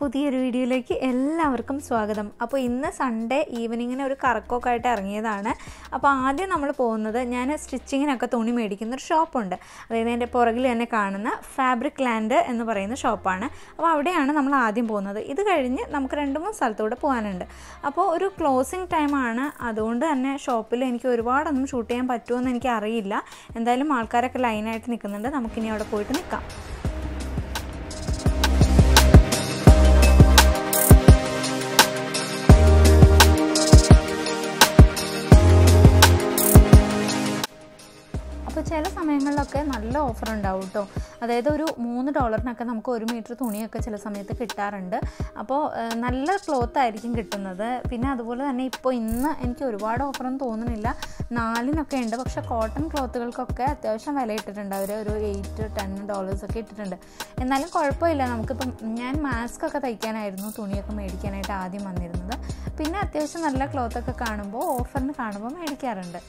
പുതിയൊരു വീഡിയോയിലേക്ക് എല്ലാവർക്കും സ്വാഗതം അപ്പോൾ ഇന്ന് സൺഡേ ഈവനിങ്ങിന് ഒരു കറക്കമൊക്കെ ആയിട്ട് ഇറങ്ങിയതാണ് അപ്പോൾ ആദ്യം നമ്മൾ പോകുന്നത് ഞാൻ സ്റ്റിച്ചിങ്ങിനൊക്കെ തുണി മേടിക്കുന്ന ഒരു ഷോപ്പുണ്ട് അതായത് എൻ്റെ പുറകിൽ തന്നെ കാണുന്ന ഫാബ്രിക് ലാൻഡ് എന്ന് പറയുന്ന ഷോപ്പാണ് അപ്പോൾ അവിടെയാണ് നമ്മൾ ആദ്യം പോകുന്നത് ഇത് കഴിഞ്ഞ് നമുക്ക് രണ്ട് മൂന്ന് സ്ഥലത്തൂടെ പോകാനുണ്ട് അപ്പോൾ ഒരു ക്ലോസിങ് ടൈമാണ് അതുകൊണ്ട് തന്നെ ഷോപ്പിൽ എനിക്ക് ഒരുപാടൊന്നും ഷൂട്ട് ചെയ്യാൻ പറ്റുമെന്ന് എനിക്ക് അറിയില്ല എന്തായാലും ആൾക്കാരൊക്കെ ലൈനായിട്ട് നിൽക്കുന്നുണ്ട് നമുക്കിനി അവിടെ പോയിട്ട് നിൽക്കാം അപ്പോൾ ചില സമയങ്ങളിലൊക്കെ നല്ല ഓഫർ ഉണ്ടാവും കേട്ടോ അതായത് ഒരു മൂന്ന് ഡോളറിനൊക്കെ നമുക്ക് ഒരു മീറ്റർ തുണിയൊക്കെ ചില സമയത്ത് കിട്ടാറുണ്ട് അപ്പോൾ ഏഹ്, നല്ല ക്ലോത്ത് ആയിരിക്കും കിട്ടുന്നത് പിന്നെ അതുപോലെ തന്നെ ഇപ്പോൾ ഇന്ന് എനിക്ക് ഒരുപാട് ഓഫറൊന്നും തോന്നുന്നില്ല നാലിനൊക്കെ ഉണ്ട് പക്ഷേ കോട്ടൺ ക്ലോത്തുകൾക്കൊക്കെ അത്യാവശ്യം വില ഇട്ടിട്ടുണ്ട് അവർ ഒരു എയ്റ്റ് ടെൻ ഡോളേഴ്സ് ഒക്കെ ഇട്ടിട്ടുണ്ട് എന്നാലും കുഴപ്പമില്ല നമുക്കിപ്പം ഞാൻ മാസ്ക് ഒക്കെ തയ്ക്കാനായിരുന്നു തുണിയൊക്കെ മേടിക്കാനായിട്ട് ആദ്യം വന്നിരുന്നത് പിന്നെ അത്യാവശ്യം നല്ല ക്ലോത്തൊക്കെ കാണുമ്പോൾ ഓഫറിന് കാണുമ്പോൾ മേടിക്കാറുണ്ട്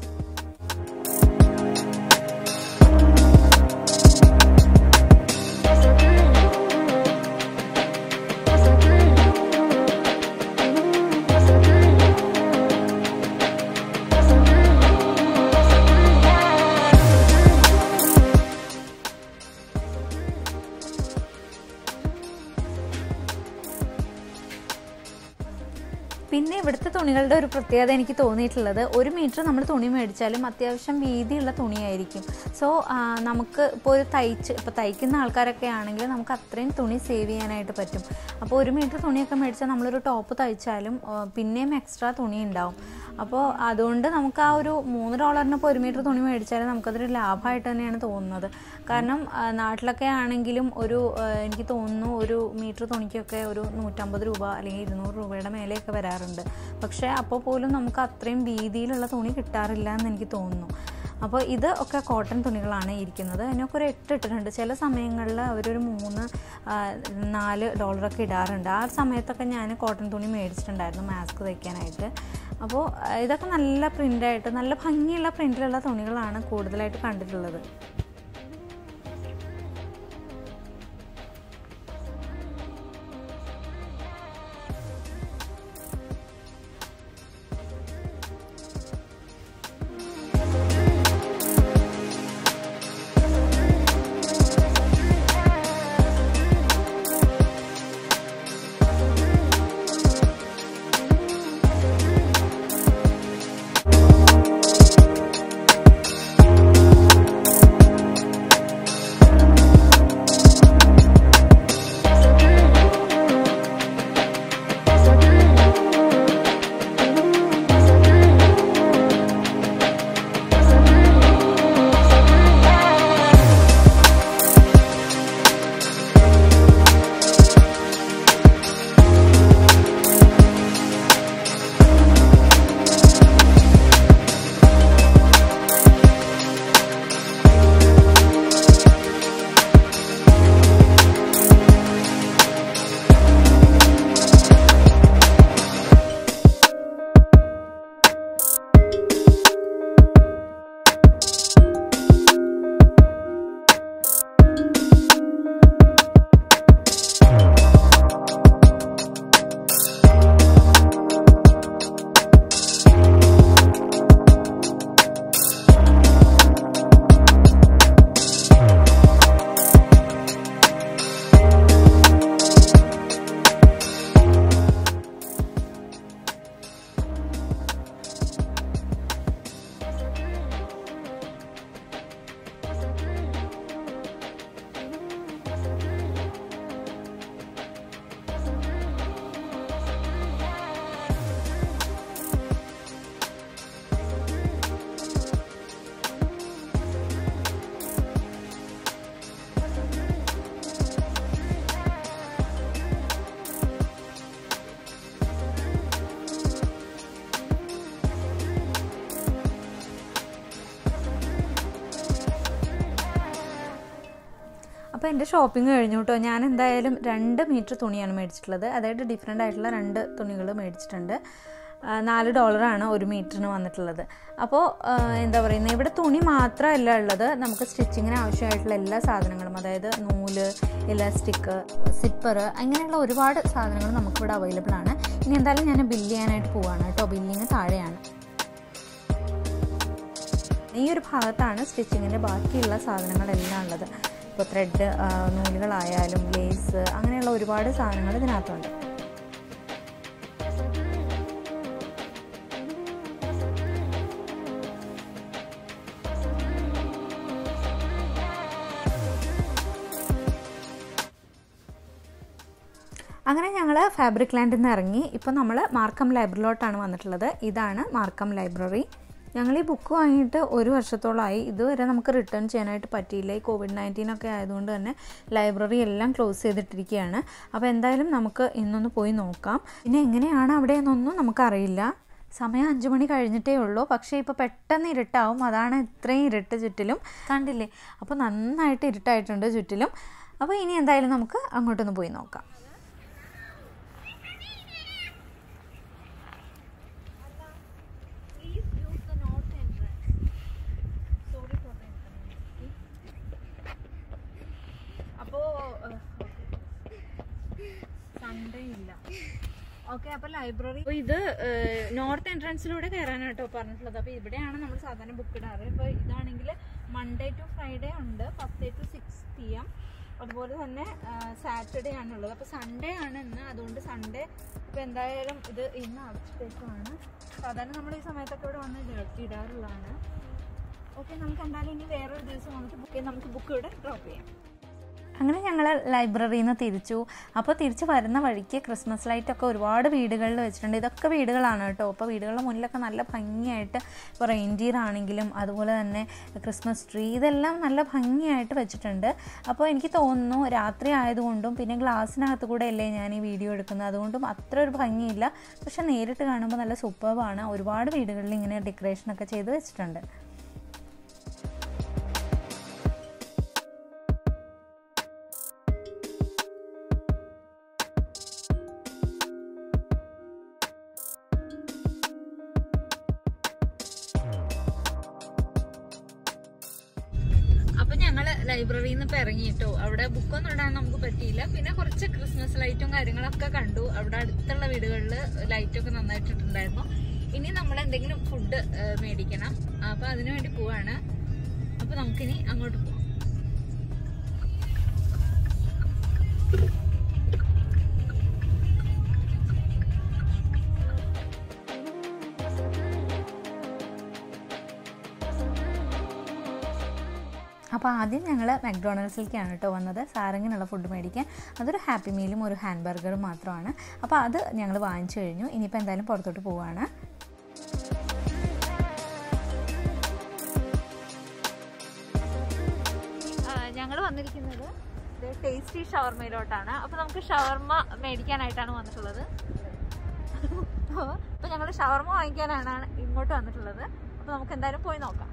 പിന്നെ ഇവിടുത്തെ തുണികളുടെ ഒരു പ്രത്യേകത എനിക്ക് തോന്നിയിട്ടുള്ളത് ഒരു മീറ്റർ നമ്മൾ തുണി മേടിച്ചാലും അത്യാവശ്യം വീതിയുള്ള തുണിയായിരിക്കും സോ നമുക്ക് ഇപ്പോൾ ഒരു തയ്ച്ച് ഇപ്പോൾ തയ്ക്കുന്ന ആൾക്കാരൊക്കെ ആണെങ്കിൽ നമുക്ക് അത്രയും തുണി സേവ് ചെയ്യാനായിട്ട് പറ്റും അപ്പോൾ ഒരു മീറ്റർ തുണിയൊക്കെ മേടിച്ചാൽ നമ്മളൊരു ടോപ്പ് തയ്ച്ചാലും ആ, പിന്നെയും എക്സ്ട്രാ തുണി ഉണ്ടാവും അപ്പോൾ അതുകൊണ്ട് നമുക്ക് ആ ഒരു മൂന്ന് ഡോളറിന് ഇപ്പോൾ ഒരു മീറ്റർ തുണി മേടിച്ചാലും നമുക്കതൊരു ലാഭമായിട്ട് തന്നെയാണ് തോന്നുന്നത് കാരണം ആ, നാട്ടിലൊക്കെ ആണെങ്കിലും ഒരു ആ, എനിക്ക് തോന്നുന്നു ഒരു മീറ്റർ തുണിക്കൊക്കെ ഒരു നൂറ്റമ്പത് രൂപ അല്ലെങ്കിൽ ഇരുന്നൂറ് രൂപയുടെ മേലെയൊക്കെ വരാറുണ്ട് പക്ഷേ അപ്പോൾ പോലും നമുക്ക് അത്രയും വീതിയിലുള്ള തുണി കിട്ടാറില്ല എന്ന് എനിക്ക് തോന്നുന്നു അപ്പോൾ ഇത് ഒക്കെ കോട്ടൺ തുണികളാണ് ഇരിക്കുന്നത് അതിനൊക്കെ ഒരു എട്ട് ഇട്ടിട്ടുണ്ട് ചില സമയങ്ങളിൽ അവരൊരു മൂന്ന് ആ, നാല് ഡോളറൊക്കെ ഇടാറുണ്ട് ആ സമയത്തൊക്കെ ഞാൻ കോട്ടൺ തുണി മേടിച്ചിട്ടുണ്ടായിരുന്നു മാസ്ക് തയ്ക്കാനായിട്ട് അപ്പോൾ ആ, ഇതൊക്കെ നല്ല പ്രിൻ്റായിട്ട് നല്ല ഭംഗിയുള്ള പ്രിൻ്റിലുള്ള തുണികളാണ് കൂടുതലായിട്ട് കണ്ടിട്ടുള്ളത് അപ്പോൾ എൻ്റെ ഷോപ്പിംഗ് കഴിഞ്ഞു കേട്ടോ ഞാൻ എന്തായാലും രണ്ട് മീറ്റർ തുണിയാണ് മേടിച്ചിട്ടുള്ളത് അതായത് ഡിഫറെൻ്റ് ആയിട്ടുള്ള രണ്ട് തുണികൾ മേടിച്ചിട്ടുണ്ട് ആ, നാല് ഡോളറാണ് ഒരു മീറ്ററിന് വന്നിട്ടുള്ളത് അപ്പോൾ ആ, എന്താ പറയുന്നത് ഇവിടെ തുണി മാത്രമല്ല ഉള്ളത് നമുക്ക് സ്റ്റിച്ചിങ്ങിന് ആവശ്യമായിട്ടുള്ള എല്ലാ സാധനങ്ങളും അതായത് നൂല് ഇലാസ്റ്റിക് സിപ്പർ അങ്ങനെയുള്ള ഒരുപാട് സാധനങ്ങൾ നമുക്കിവിടെ അവൈലബിൾ ആണ് ഇനി എന്തായാലും ഞാൻ ബില്ല് ചെയ്യാനായിട്ട് പോവാണ് കേട്ടോ ബില്ലിങ് താഴെയാണ് ഈ ഒരു ഭാഗത്താണ് സ്റ്റിച്ചിങ്ങിൻ്റെ ബാക്കിയുള്ള സാധനങ്ങളെല്ലാം ഉള്ളത് ഇപ്പോൾ ത്രെഡ് നൂലുകളായാലും ലേസ് അങ്ങനെയുള്ള ഒരുപാട് സാധനങ്ങൾ ഇതിനകത്തുണ്ട് അങ്ങനെ ഞങ്ങൾ ഫാബ്രിക് ലാൻഡിൽ നിന്ന് ഇറങ്ങി ഇപ്പോൾ നമ്മൾ മാർക്കം ലൈബ്രറിയിലോട്ടാണ് വന്നിട്ടുള്ളത് ഇതാണ് മാർക്കം ലൈബ്രറി ഞങ്ങൾ ഈ ബുക്ക് വാങ്ങിയിട്ട് ഒരു വർഷത്തോളമായി ഇതുവരെ നമുക്ക് റിട്ടേൺ ചെയ്യാനായിട്ട് പറ്റിയില്ല ഈ കോവിഡ് നയൻറ്റീൻ ഒക്കെ ആയതുകൊണ്ട് തന്നെ ലൈബ്രറി എല്ലാം ക്ലോസ് ചെയ്തിട്ടിരിക്കുകയാണ് അപ്പോൾ എന്തായാലും നമുക്ക് ഇന്നൊന്ന് പോയി നോക്കാം പിന്നെ എങ്ങനെയാണ് അവിടെ എന്നൊന്നും നമുക്കറിയില്ല സമയം അഞ്ചു മണി കഴിഞ്ഞിട്ടേ ഉള്ളൂ പക്ഷേ ഇപ്പോൾ പെട്ടെന്ന് ഇരുട്ടാവും അതാണ് ഇത്രയും ഇരുട്ട് ചുറ്റിലും കണ്ടില്ലേ അപ്പോൾ നന്നായിട്ട് ഇരുട്ടായിട്ടുണ്ട് ചുറ്റിലും അപ്പോൾ ഇനി എന്തായാലും നമുക്ക് അങ്ങോട്ടൊന്ന് പോയി നോക്കാം അപ്പോ സൺഡേ ഇല്ല ഓക്കെ അപ്പൊ ലൈബ്രറി ഇത് നോർത്ത് എൻട്രൻസിലൂടെ കയറാനാട്ടോ പറഞ്ഞിട്ടുള്ളത് അപ്പൊ ഇവിടെയാണ് നമ്മൾ സാധാരണ ബുക്ക് ഇടാറ് ഇപ്പൊ ഇതാണെങ്കിൽ മൺഡേ ടു ഫ്രൈഡേ ഉണ്ട് പത്ത് ടു സിക്സ് പി എം അതുപോലെ തന്നെ സാറ്റർഡേ ആണുള്ളത് അപ്പൊ സൺഡേ ആണ് ഇന്ന് അതുകൊണ്ട് സൺഡേ ഇപ്പൊ എന്തായാലും ഇത് ഇന്ന് അടച്ചിട്ടേക്കുമാണ് സാധാരണ നമ്മൾ ഈ സമയത്തൊക്കെ ഇവിടെ വന്ന് ഇട- ഇടാറുള്ളതാണ് ഓക്കെ നമുക്ക് എന്തായാലും ഇനി വേറൊരു ദിവസം വന്നിട്ട് ബുക്ക് നമുക്ക് ബുക്ക് ഇവിടെ ഡ്രോപ്പ് ചെയ്യാം അങ്ങനെ ഞങ്ങൾ ലൈബ്രറിയിൽ നിന്ന് തിരിച്ചു അപ്പോൾ തിരിച്ച് വരുന്ന വഴിക്ക് ക്രിസ്മസ് ലൈറ്റ് ഒക്കെ ഒരുപാട് വീടുകളിൽ വെച്ചിട്ടുണ്ട് ഇതൊക്കെ വീടുകളാണ് കേട്ടോ അപ്പോൾ വീടുകളുടെ മുന്നിലൊക്കെ നല്ല ഭംഗിയായിട്ട് ഇപ്പോൾ റെയിൻഡിയർ ആണെങ്കിലും അതുപോലെ തന്നെ ക്രിസ്മസ് ട്രീ ഇതെല്ലാം നല്ല ഭംഗിയായിട്ട് വെച്ചിട്ടുണ്ട് അപ്പോൾ എനിക്ക് തോന്നുന്നു രാത്രി ആയതുകൊണ്ടും പിന്നെ ഗ്ലാസ്സിനകത്ത് കൂടെ അല്ലേ ഞാൻ ഈ വീഡിയോ എടുക്കുന്നത് അതുകൊണ്ടും അത്ര ഒരു ഭംഗിയില്ല പക്ഷെ നേരിട്ട് കാണുമ്പോൾ നല്ല സൂപ്പർബാണ് ഒരുപാട് വീടുകളിൽ ഇങ്ങനെ ഡെക്കറേഷനൊക്കെ ചെയ്ത് വെച്ചിട്ടുണ്ട് അപ്പൊ ഞങ്ങള് ലൈബ്രറിയിൽ നിന്ന് ഇപ്പൊ ഇറങ്ങിയിട്ടോ അവിടെ ബുക്കൊന്നും ഇടാൻ നമുക്ക് പറ്റിയില്ല പിന്നെ കുറച്ച് ക്രിസ്മസ് ലൈറ്റും കാര്യങ്ങളൊക്കെ കണ്ടു അവിടെ അടുത്തുള്ള വീടുകളിൽ ലൈറ്റൊക്കെ നന്നായിട്ടിട്ടുണ്ടായിരുന്നു ഇനി നമ്മൾ എന്തെങ്കിലും ഫുഡ് മേടിക്കണം അപ്പൊ അതിനു വേണ്ടി പോവാണ് അപ്പൊ നമുക്കിനി അങ്ങോട്ട് പോവാം അപ്പോൾ ആദ്യം ഞങ്ങൾ മക്ഡൊണാൾഡ്സിലേക്കാണ് കേട്ടോ വന്നത് സാരങ്ങിനുള്ള ഫുഡ് മേടിക്കാൻ അതൊരു ഹാപ്പി മീലും ഒരു ഹാൻഡ് ബർഗറും മാത്രമാണ് അപ്പോൾ അത് ഞങ്ങൾ വാങ്ങിച്ചു കഴിഞ്ഞു ഇനിയിപ്പോൾ എന്തായാലും പുറത്തോട്ട് പോവാണ് ഞങ്ങൾ വന്നിരിക്കുന്നത് ടേസ്റ്റി ഷവർമയിലോട്ടാണ് അപ്പോൾ നമുക്ക് ഷവർമ മേടിക്കാനായിട്ടാണ് വന്നിട്ടുള്ളത് അപ്പോൾ ഞങ്ങൾ ഷവർമ വാങ്ങിക്കാനാണ് ഇങ്ങോട്ട് വന്നിട്ടുള്ളത് അപ്പോൾ നമുക്ക് എന്തായാലും പോയി നോക്കാം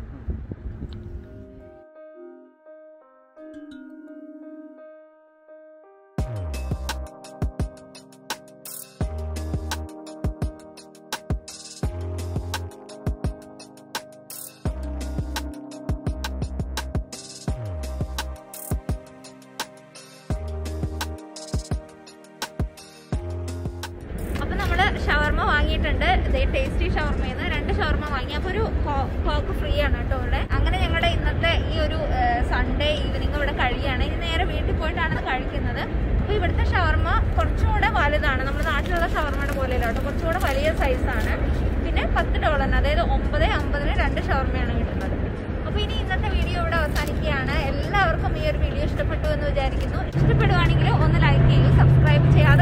അപ്പൊ നമ്മള് ഷവർമ വാങ്ങിയിട്ടുണ്ട് ഇതേ ടേസ്റ്റി ഷവർമയെന്ന് രണ്ട് ഷവർമ വാങ്ങി അപ്പൊ ഒരു കോക്ക് ഫ്രീ ആണ് കേട്ടോ ഇവിടെ അങ്ങനെ ഞങ്ങളുടെ ഇന്നത്തെ ഈ ഒരു സൺഡേ ഈവനിങ് ഇവിടെ കഴിയാണ് ഇനി നേരെ വീട്ടിൽ പോയിട്ടാണ് ഇത് കഴിക്കുന്നത് അപ്പൊ ഇവിടുത്തെ ഷവർമ കുറച്ചുകൂടെ വലുതാണ് നമ്മുടെ നാട്ടിലുള്ള ഷവർമയുടെ പോലെയല്ല കേട്ടോ കുറച്ചുകൂടെ വലിയ സൈസാണ് പിന്നെ പത്ത് ഡോളറിന് അതായത് ഒമ്പത് അമ്പതിന് രണ്ട് ഷവർമയാണ് കിട്ടുന്നത് അപ്പൊ ഇനി ഇന്നത്തെ വീഡിയോ ഇവിടെ അവസാനിക്കുകയാണ് എല്ലാവർക്കും ഈ ഒരു വീഡിയോ ഇഷ്ടപ്പെട്ടു എന്ന് വിചാരിക്കുന്നു ഇഷ്ടപ്പെടുവാണെങ്കിൽ ഒന്ന് ലൈക്ക് ചെയ്യൂ സബ്സ്ക്രൈബ് ചെയ്യാൻ